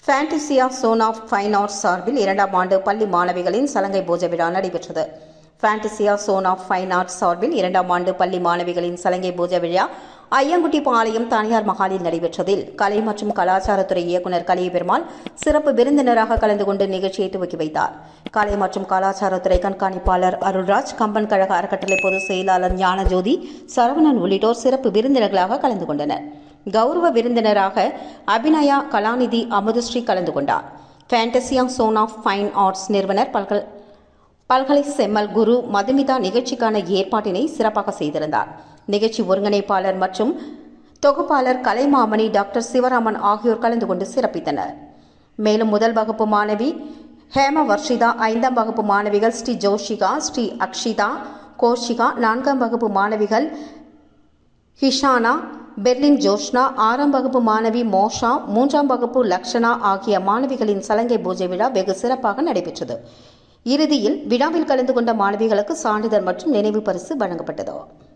Fantasia zone of fine arts சார்பில் இரண்டாம் ஆண்டு பள்ளி மாணவிகளின் சலங்கை பூஜை விழா நடைபெற்றது Fantasia zone of fine arts சார்பில் இரண்டாம் ஆண்டு பள்ளி மாணவிகளின் சலங்கை பூஜை விழா ஐயங்குட்டி பாளையம் தனியார் மகாலில் நடைபெற்றதில் கலை மற்றும் கலாச்சாரத்துறை இயக்குநர் கலியபெருமாள் சிறப்பு விருந்தினராக கலந்து கொண்டு நிகழ்ச்சியை துவக்கி வைத்தார் கலை மற்றும் கலாச்சாரத்துறை கண்காணிப்பாளர் அருள்ராஜ் கம்பன் கழக அறக்கட்டளை பொதுச் செயலாளர் ஞானஜோதி சரவணன் உள்ளிட்டோர் சிறப்பு விருந்தினர்களாக கலந்து கொண்டனர் கௌரவ விருந்தினராக அபிநயா கலாநிதி அமுதஸ்ரீ கலந்து கொண்டார் Fantasia zone of fine arts நிறுவனர் பல்கல் பல்கலை செம்மல் குரு மதுமிதா நிகழ்ச்சிக்கான ஏற்பாட்டினை சிறப்பாக செய்திருந்தார் நிகழ்ச்சி ஒருங்கிணைப்பாளர் மற்றும் தொகுப்பாளர் கலைமாமணி டாக்டர் சிவராமன் ஆகியோர் கலந்து கொண்டு சிறப்பித்தனர் மேலும் முதல் வகுப்பு மாணவி ஹேம வர்ஷிதா ஐந்தாம் வகுப்பு மாணவிகள் ஸ்ரீ ஜோஷிகா ஸ்ரீ அக்ஷிதா கோஷிகா நான்காம் வகுப்பு மாணவிகள் ஹிஷானா பெர்லின் ஜோஷ்னா ஆறாம் வகுப்பு மாணவி மோஷா மூன்றாம் வகுப்பு லக்ஷனா ஆகிய மாணவிகளின் சலங்கை பூஜை விழா வெகு சிறப்பாக நடைபெற்றது இறுதியில் விழாவில் கலந்து கொண்ட மாணவிகளுக்கு சான்றிதழ் மற்றும் நினைவு பரிசு வழங்கப்பட்டது